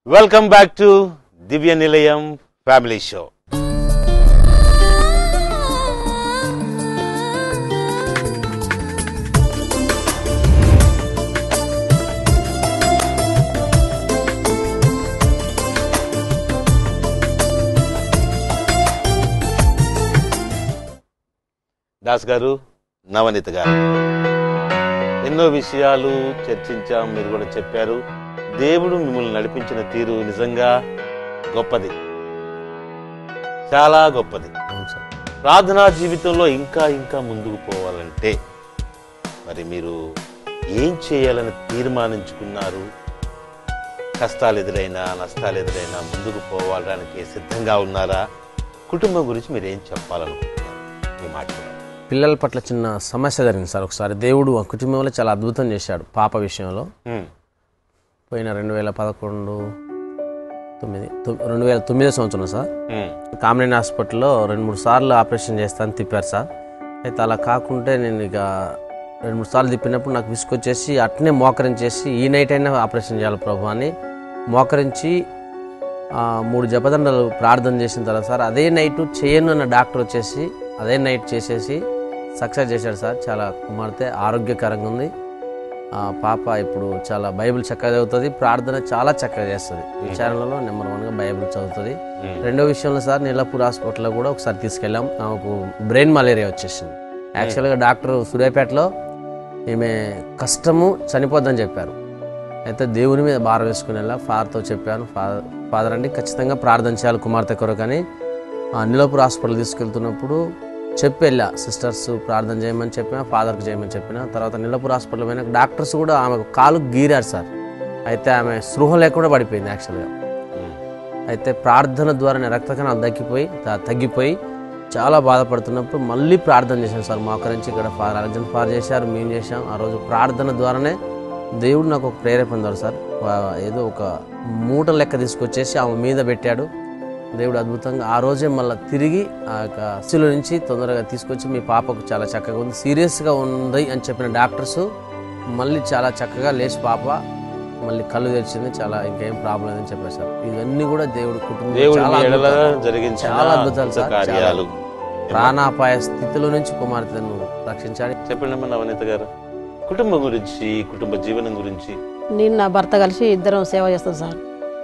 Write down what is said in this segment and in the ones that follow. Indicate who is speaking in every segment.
Speaker 1: Welcome back to దివ్య నిలయం family show Das గారు నవనీత గారు ఎన్నో విషయాలు చర్చించాం మీరు కూడా చెప్పారు దేవుడు మిమ్మల్ని నడిపించిన తీరు నిజంగా గొప్పది చాలా గొప్పది
Speaker 2: అవును సార్
Speaker 1: ప్రార్థనా జీవితంలో ఇంకా ఇంకా ముందుకు పోవాలంటే మరి మీరు ఏం చేయాలని తీర్మానించుకున్నారు కష్టాలు ఎదురైనా నష్టాలు ఎదురైనా ముందుకు పోవడానికి సిద్ధంగా ఉన్నారా కుటుంబం గురించి మీరు ఏం చెప్పాలనుకుంటున్నారు మీ మాట్లాడారు
Speaker 2: పిల్లల పట్ల చిన్న సమస్య జరిగింది సార్ ఒకసారి దేవుడు ఆ కుటుంబంలో చాలా అద్భుతం చేశాడు పాప విషయంలో పోయిన రెండు వేల పదకొండు తొమ్మిది తొ- రెండు వేల తొమ్మిదో సంవత్సరం సార్ కామినేని హాస్పిటల్లో రెండు మూడు సార్లు ఆపరేషన్ చేస్తాను తిప్పారు సార్ అయితే అలా కాకుంటే నేను ఇక రెండు మూడు సార్లు తిప్పినప్పుడు నాకు విసుకొచ్చేసి అట్నే మోకరించేసి ఈ నైట్ అయినా ఆపరేషన్ చేయాలి ప్రభు అని మోకరించి ఆ, మూడు జపదండలు ప్రార్థన చేసిన తర్వాత సార్ అదే నైట్ చేయను అన్న డాక్టర్ వచ్చేసి అదే నైట్ చేసేసి సక్సెస్ చేశాడు సార్ చాలా కుమార్తె ఆరోగ్యకరంగా ఉంది ఆ పాప ఇప్పుడు చాలా బైబిల్ చక్కగా చదువుతుంది ప్రార్థన చాలా చక్కగా చేస్తుంది విచారణలో నెంబర్ వన్గా బైబిల్ చదువుతుంది రెండో విషయంలో సార్ నీలపూర్ హాస్పిటల్లో కూడా ఒకసారి తీసుకెళ్ళాం ఆమెకు బ్రెయిన్ మలేరియా వచ్చేసింది యాక్చువల్గా డాక్టర్ సూర్యాపేటలో ఈమె కష్టము చనిపోద్దని చెప్పారు అయితే దేవుని మీద భారం వేసుకుని వెళ్ళా ఫాదర్తో చెప్పాను ఫాదర్ ఫాదర్ అండి ఖచ్చితంగా ప్రార్థన చేయాలి కుమార్తె కొరకని ఆ నీలపూర్ హాస్పిటల్ తీసుకెళ్తున్నప్పుడు చెప్పి వెళ్ళా సిస్టర్స్ ప్రార్థన చేయమని చెప్పిన ఫాదర్కి చేయమని చెప్పిన తర్వాత నీలపూర్ హాస్పిటల్ పోయిన డాక్టర్స్ కూడా ఆమెకు కాలు గీరారు సార్ అయితే ఆమె స్పృహ లేకుండా పడిపోయింది యాక్చువల్గా అయితే ప్రార్థన ద్వారానే రక్త కణాలు తగ్గిపోయి త- తగ్గిపోయి చాలా బాధపడుతున్నప్పుడు మళ్ళీ ప్రార్థన చేశాం సార్ మోకరించి ఇక్కడ ఫాదర్ అర్జున్ ఫార్ చేశారు మేము చేశాం ఆ రోజు ప్రార్థన ద్వారానే దేవుడు నాకు ఒక ప్రేరేపణ ద్వారా సార్ వా- ఏదో ఒక మూట లెక్క తీసుకొచ్చేసి ఆమె మీద పెట్టాడు దేవుడు అద్భుతంగా ఆ రోజే మళ్ళీ తిరిగి ఆ యొక్క శిలో నుంచి తొందరగా తీసుకొచ్చి మీ పాపకు చాలా చక్కగా ఉంది సీరియస్గా ఉంది అని చెప్పిన డాక్టర్స్ మళ్ళీ చాలా చక్కగా లేచి పాప మళ్ళీ కళ్ళు తెరిచింది చాలా ఇంకేం ప్రాబ్లం లేదని చెప్పారు సార్ ఇవన్నీ కూడా దేవుడు కుటుంబం
Speaker 1: దేవుడు
Speaker 2: చాలా
Speaker 1: మీ ఎడల
Speaker 2: అద్భుతాలు.
Speaker 1: జరిగించిన
Speaker 2: చాలా అద్భుతాలు
Speaker 1: అద్భుత
Speaker 2: సార్,
Speaker 1: కార్యాలు
Speaker 2: ప్రాణాపాయ స్థితిలో నుంచి కుమార్తెను రక్షించాడు
Speaker 1: చెప్పండి అమ్మా నవనీత గారు కుటుంబం గురించి కుటుంబ జీవనం గురించి
Speaker 3: నేను నా భర్త కలిసి ఇద్దరం సేవ చేస్తాం సార్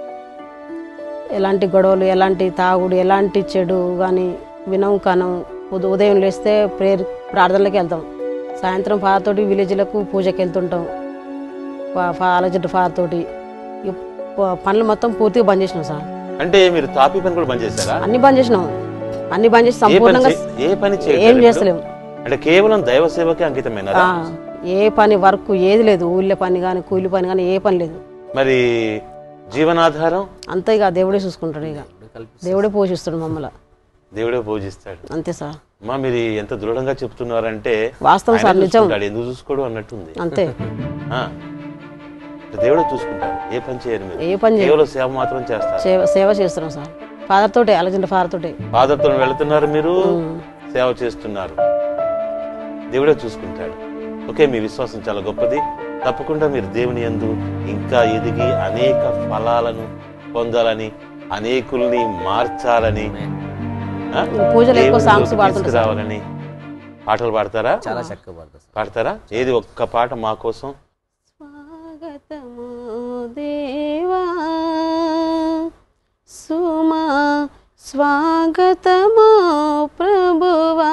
Speaker 3: ఎలాంటి గొడవలు ఎలాంటి తాగుడు ఎలాంటి చెడు కానీ వినం కనం ఉద- ఉదయం లేస్తే ప్రేయర్ ప్రార్థనలకు వెళ్తాం సాయంత్రం ఫాదర్తోటి విలేజ్లకు పూజకి వెళ్తుంటాం ఆలోచన ఫాదర్తోటి ఇక ప- పనులు మొత్తం పూర్తిగా బంద్ చేసినాం సార్
Speaker 1: అంటే మీరు తాపి పని కూడా బంద్ చేశారా
Speaker 3: అన్ని బంద్ చేసినాం అన్ని బంద్ చేసి
Speaker 1: ఏ పని
Speaker 3: సంపూర్ణంగా
Speaker 1: చే- ఏ పని
Speaker 3: ఏం
Speaker 1: చేయగలరు
Speaker 3: చేస్తలేము
Speaker 1: అంటే కేవలం దైవ సేవకే అంకితమైనారా
Speaker 3: ఆ, ఏ పని వర్క్ ఏది లేదు ఊళ్ళో పని కానీ కూలి పని కానీ ఏ పని లేదు
Speaker 1: మరి జీవనాధారం
Speaker 3: అంతే ఇక దేవుడే చూసుకుంటాడు ఇక దేవుడే పోషిస్తాడు మమ్మల్ని
Speaker 1: దేవుడే పూజిస్తాడు
Speaker 3: అంతే సార్
Speaker 1: అమ్మా మీరు ఎంత దృఢంగా చెప్తున్నారంటే
Speaker 3: వాస్తవం
Speaker 1: ఆయన
Speaker 3: సార్ నిజం
Speaker 1: చూసుకుంటాడు, ఎందుకు చూసుకోడు అన్నట్టుంది
Speaker 3: అంతే
Speaker 1: ఆ. దేవుడే చూసుకుంటాడు ఏ పని చేయరు మీరు
Speaker 3: ఏ పని చేయ
Speaker 1: కేవలం సేవ మాత్రం చేస్తారు
Speaker 3: సేవ సేవ చేస్తున్నాం సార్ ఫాదర్ తోటే అలజెండ ఫాదర్ తోటే
Speaker 1: ఫాదర్తో వెళుతున్నారు మీరు సేవ చేస్తున్నారు దేవుడే చూసుకుంటాడు ఓకే మీ విశ్వాసం చాలా గొప్పది తప్పకుండా మీరు దేవుని యందు ఇంకా ఎదిగి అనేక ఫలాలను పొందాలని అనేకుల్ని మార్చాలని ఆ?
Speaker 3: పూజలు ఎక్కువ
Speaker 1: దేవుని
Speaker 3: సాంగ్స్
Speaker 1: లోకి
Speaker 3: పాడుతుంటారు సార్.
Speaker 1: తీసుకురావాలని పాటలు పాడతారా
Speaker 2: చాలా చక్కగా పడుతుంది సార్
Speaker 1: పాడతారా ఏది ఒక్క పాట మా కోసం
Speaker 3: స్వాగతము దేవా సుమా స్వాగతము ప్రభువా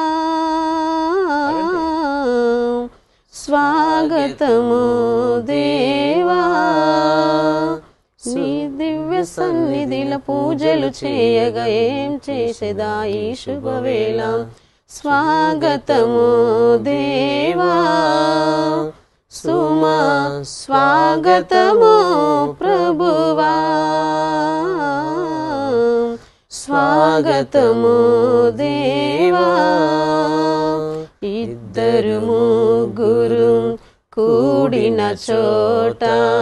Speaker 3: స్వాగతము దేవా నీ దివ్య సన్నిధిల పూజలు చేయగా ఏం చేసేదా ఈ శుభవేళ స్వాగతము దేవా సుమా స్వాగతము ప్రభువా స్వాగతము దేవా ఇద్దరు ముగ్గురు కూడిన చోట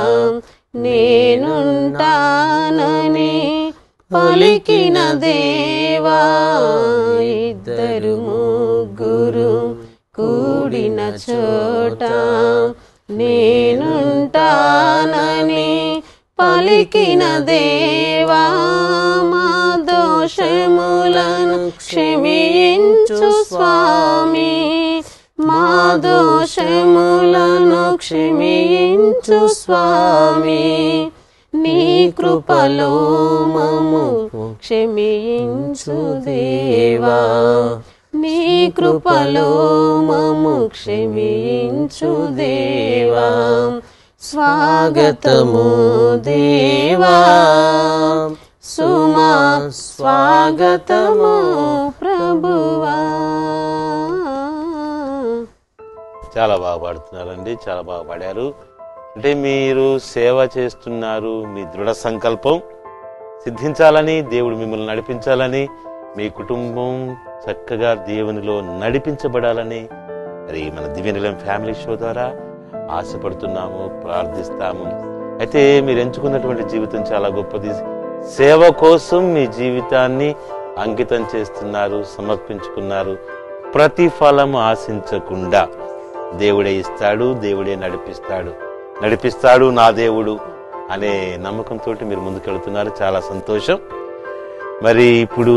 Speaker 3: నేనుంటానని పలికిన దేవా ఇద్దరు ముగ్గురు కూడిన చోట నేనుంటానని పలికిన దేవా మా దోషములను క్షమించు స్వామి మా దోషములను క్షమించు స్వామి నీ కృపలో మము క్షమించు దేవా నీ కృపలో మము క్షమించు దేవా స్వాగతము దేవా సుమా స్వాగతము ప్రభువా
Speaker 1: చాలా బాగా పాడుతున్నారండి చాలా బాగా పాడారు అంటే మీరు సేవ చేస్తున్నారు మీ దృఢ సంకల్పం సిద్ధించాలని దేవుడు మిమ్మల్ని నడిపించాలని మీ కుటుంబం చక్కగా దేవునిలో నడిపించబడాలని మరి మన దివ్యనిలయం ఫ్యామిలీ షో ద్వారా ఆశపడుతున్నాము ప్రార్థిస్తాము అయితే మీరు ఎంచుకున్నటువంటి జీవితం చాలా గొప్పది సేవ కోసం మీ జీవితాన్ని అంకితం చేస్తున్నారు సమర్పించుకున్నారు ప్రతిఫలం ఆశించకుండా దేవుడే ఇస్తాడు దేవుడే నడిపిస్తాడు నడిపిస్తాడు నా దేవుడు అనే నమ్మకంతో మీరు ముందుకెళ్తున్నారు చాలా సంతోషం మరి ఇప్పుడు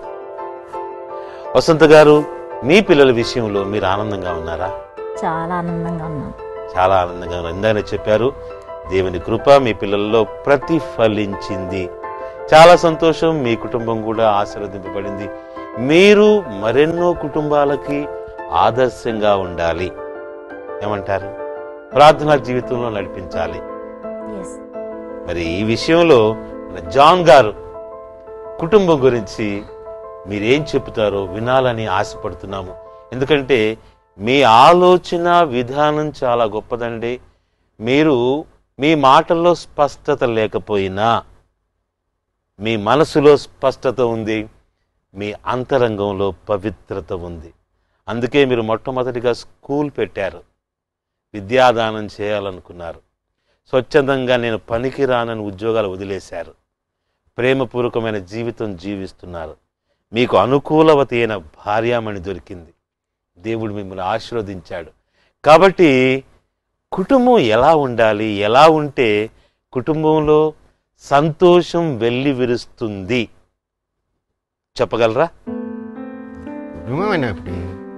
Speaker 1: వసంత గారు మీ పిల్లల విషయంలో మీరు ఆనందంగా ఉన్నారా
Speaker 4: చాలా ఆనందంగా ఉన్నాం
Speaker 1: చాలా ఆనందంగా ఉన్నారు ఇందాక చెప్పారు దేవుని కృప మీ పిల్లల్లో ప్రతిఫలించింది చాలా సంతోషం మీ కుటుంబం కూడా ఆశీర్వదింపబడింది మీరు మరెన్నో కుటుంబాలకి ఆదర్శంగా ఉండాలి ఏమంటారు ప్రార్థనా జీవితంలో నడిపించాలి
Speaker 4: ఎస్
Speaker 1: మరి ఈ విషయంలో మన జాన్ గారు కుటుంబం గురించి మీరేం చెప్తారో వినాలని ఆశపడుతున్నాము ఎందుకంటే మీ ఆలోచన విధానం చాలా గొప్పదండి మీరు మీ మాటల్లో స్పష్టత లేకపోయినా మీ మనసులో స్పష్టత ఉంది మీ అంతరంగంలో పవిత్రత ఉంది అందుకే మీరు మొట్టమొదటిగా స్కూల్ పెట్టారు విద్యాదానం చేయాలనుకున్నారు స్వచ్ఛందంగా నేను పనికి రానని ఉద్యోగాలు వదిలేశారు ప్రేమపూర్వకమైన జీవితం జీవిస్తున్నారు మీకు అనుకూలవతి అయిన భార్యామణి దొరికింది దేవుడు మిమ్మల్ని ఆశీర్వదించాడు కాబట్టి కుటుంబం ఎలా ఉండాలి ఎలా ఉంటే కుటుంబంలో సంతోషం వెళ్ళి విరుస్తుంది చెప్పగలరా
Speaker 5: కుటుంబం అయినప్పుడు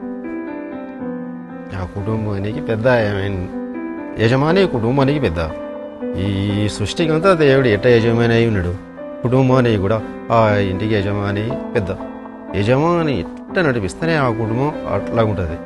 Speaker 5: ఆ కుటుంబానికి పెద్ద ఆయన- యజమాని కుటుంబానికి పెద్ద ఈ సృష్టికి అంతా దేవుడు ఎట్ట యజమాని అయి ఉన్నాడు కుటుంబానికి కూడా ఆ ఇంటికి యజమాని పెద్ద యజమాని ఎట్ట నడిపిస్తేనే ఆ కుటుంబం అట్లా ఉంటుంది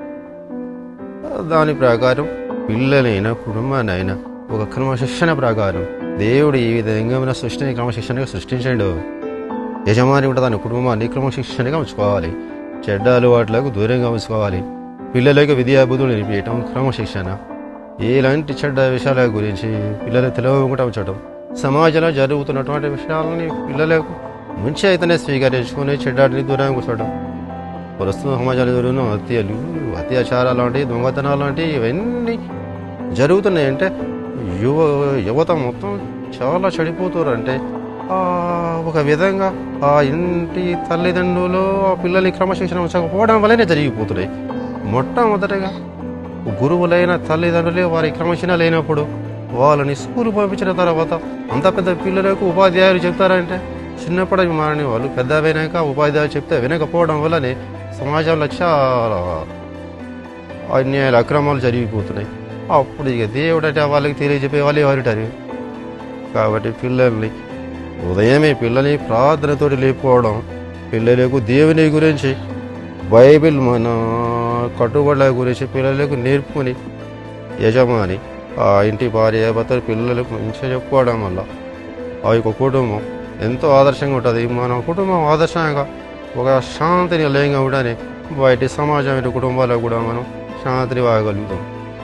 Speaker 5: దాని ప్రకారం పిల్లలైనా కుటుంబాన్నైనా ఒక క్రమశిక్షణ ప్రకారం దేవుడు ఈ విధంగా మన సృష్టిని క్రమశిక్షణగా సృష్టించాడు యజమాని కూడా తన కుటుంబాన్ని క్రమశిక్షణగా ఉంచుకోవాలి చెడ్డ అలవాట్లకు దూరంగా ఉంచుకోవాలి పిల్లలకు విద్యాబుద్ధులు నేర్పించడం క్రమశిక్షణ ఎలాంటి చెడ్డ విషయాల గురించి పిల్లలు తెలియకుండా ఉంచడం సమాజంలో జరుగుతున్నటువంటి విషయాలని పిల్లలకు ముంచి అయితేనే స్వీకరించుకొని చెడ్డాటిని దూరంగా కూర్చోవడం ప్రస్తుతం సమాజంలో జరుగుతున్న హత్యలు అత్యాచారాలు లాంటివి దొంగతనాలు లాంటివి ఇవన్నీ జరుగుతున్నాయంటే యువ యువత మొత్తం చాలా చెడిపోతారు అంటే ఆ, ఒక విధంగా ఆ ఇంటి తల్లిదండ్రులు ఆ పిల్లల్ని క్రమశిక్షణ ఉంచకపోవడం వల్లనే జరిగిపోతున్నాయి మొట్టమొదటగా గురువులైన తల్లిదండ్రులే వారి క్రమశిక్షణ లేనప్పుడు వాళ్ళని స్కూల్ పంపించిన తర్వాత అంత పెద్ద పిల్లలకు ఉపాధ్యాయులు చెప్తారంటే చిన్నప్పటి మారని వాళ్ళు పెద్ద అయినాక ఉపాధ్యాయులు చెప్తే వినకపోవడం వల్లనే సమాజంలో చాలా అన్యాయాలు అక్రమాలు జరిగిపోతున్నాయి అప్పుడు ఇక దేవుడు అంటే వాళ్ళకి తెలియజెప్పే వాళ్ళు ఎవరుంటారు కాబట్టి పిల్లల్ని ఉదయమే పిల్లల్ని ప్రార్థనతోటి లేపుకోవడం పిల్లలకు దేవుని గురించి బైబిల్ మన కట్టుబడుల గురించి పిల్లలకు నేర్పుకొని యజమాని ఆ ఇంటి భార్య భర్తలు పిల్లలకు మంచిగా చెప్పుకోవడం వల్ల ఆ యొక్క కుటుంబం ఎంతో ఆదర్శంగా ఉంటుంది మన కుటుంబం ఆదర్శంగా ఒక శాంతి నిలయంగా ఉండని బయటి సమాజమైన కుటుంబాలకు కూడా మనం శాంతిని వాగలుగుతాం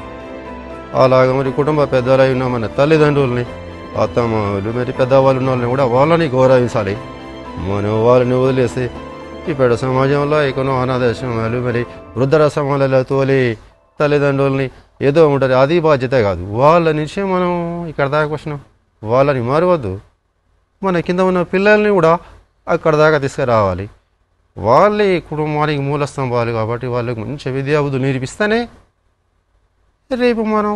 Speaker 5: అలాగే మరి కుటుంబ పెద్దలై ఉన్న మన తల్లిదండ్రుల్ని అత్తమ్మలు మరి పెద్దవాళ్ళు ఉన్న వాళ్ళని కూడా వాళ్ళని గౌరవించాలి మనం వాళ్ళని వదిలేసి ఇప్పుడు సమాజంలో ఎక్కడో అనాథాశ్రమాలు మరి వృద్ధాశ్రమాలలో తోలి తల్లిదండ్రుల్ని ఏదో ఉంటుంది అది బాధ్యత కాదు వాళ్ళ నుంచి మనం ఇక్కడ దాకా వచ్చినాం వాళ్ళని మారవద్దు మన కింద ఉన్న పిల్లల్ని కూడా అక్కడ దాకా తీసుకురావాలి వాళ్ళే ఈ కుటుంబానికి మూల స్తంభాలు కాబట్టి వాళ్ళకి మంచి విద్యాబుద్ధులు నేర్పిస్తేనే రేపు మనం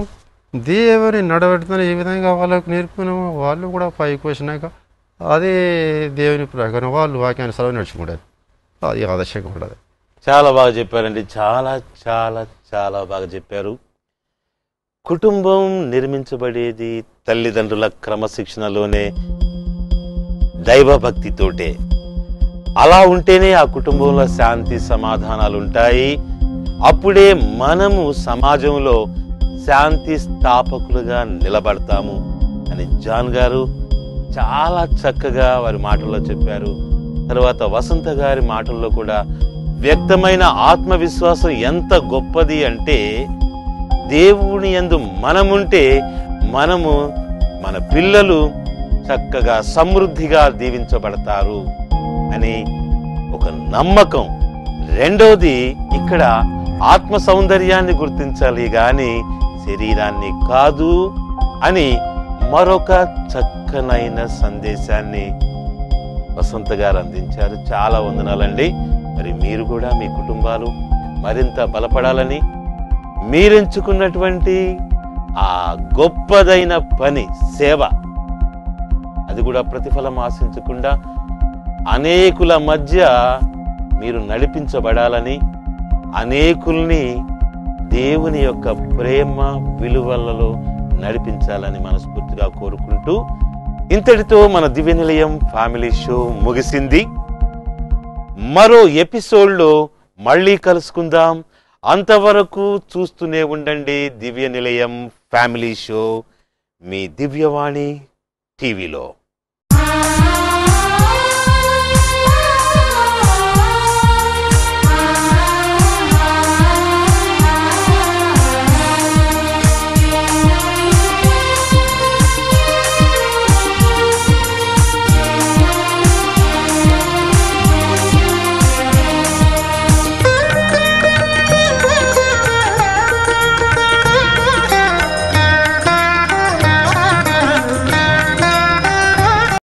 Speaker 5: దేవుని నడవడితేనే ఏ విధంగా వాళ్ళకు నేర్పినామో వాళ్ళు కూడా పైకి వచ్చినాక అదే దేవుని ప్రకారం వాళ్ళు వాక్యానుసారం నడుచుకుంటారు అది ఆదర్శంగా ఉంటుంది
Speaker 1: చాలా బాగా చెప్పారండి చాలా చాలా చాలా బాగా చెప్పారు కుటుంబం నిర్మించబడేది తల్లిదండ్రుల క్రమశిక్షణలోనే దైవభక్తితోటే అలా ఉంటేనే ఆ కుటుంబంలో శాంతి సమాధానాలు ఉంటాయి అప్పుడే మనము సమాజంలో శాంతి స్థాపకులుగా నిలబడతాము అని జాన్ గారు చాలా చక్కగా వారి మాటల్లో చెప్పారు తర్వాత వసంత గారి మాటల్లో కూడా వ్యక్తమైన ఆత్మవిశ్వాసం ఎంత గొప్పది అంటే దేవుని యందు మనముంటే మనము మన పిల్లలు చక్కగా సమృద్ధిగా దీవించబడతారు అని ఒక నమ్మకం రెండోది ఇక్కడ ఆత్మ సౌందర్యాన్ని గుర్తించాలి గాని శరీరాన్ని కాదు అని మరొక చక్కనైన సందేశాన్ని వసంత గారు అందించారు చాలా వందనాలండి మరి మీరు కూడా మీ కుటుంబాలు మరింత బలపడాలని మీరెంచుకున్నటువంటి ఆ గొప్పదైన పని సేవ అది కూడా ప్రతిఫలం ఆశించకుండా అనేకుల మధ్య మీరు నడిపించబడాలని అనేకుల్ని దేవుని యొక్క ప్రేమ విలువలలో నడిపించాలని మనస్ఫూర్తిగా కోరుకుంటూ ఇంతటితో మన దివ్య నిలయం ఫ్యామిలీ షో ముగిసింది మరో ఎపిసోడ్లో మళ్ళీ కలుసుకుందాం అంతవరకు చూస్తూనే ఉండండి దివ్య నిలయం ఫ్యామిలీ షో మీ దివ్యవాణి టీవీలో